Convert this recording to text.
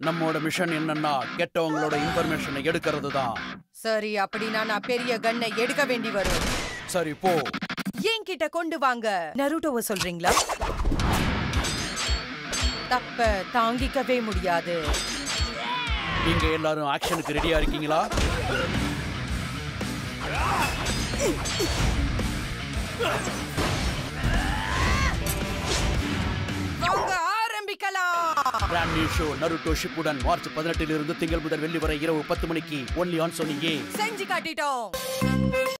நம்மோட மிஷன் என்னன்னா கெட்டவங்களோட இன்ஃபர்மேஷனை எடுக்கிறது தான் சரி அப்படின்னா நான் பெரிய கன்னை எடுக்க வேண்டி வரும் சரி போ என்கிட்ட கொண்டு வாங்க நருட்டோவை சொல்றீங்களா தப்ப தாங்கிக்கவே முடியாது நீங்க எல்லாரும் ஆக்ஷனுக்கு ரெடியா இருக்கீங்களா வாங்க ஆரம்பிக்கலாம் brand new show Naruto Shippuden March பதினெட்டிலிருந்து திங்கள் முதல் வெள்ளி வரை இரவு பத்து மணிக்கு ஒன்லி ஆன் சொன்னியே செஞ்சு காட்டிட்டோம்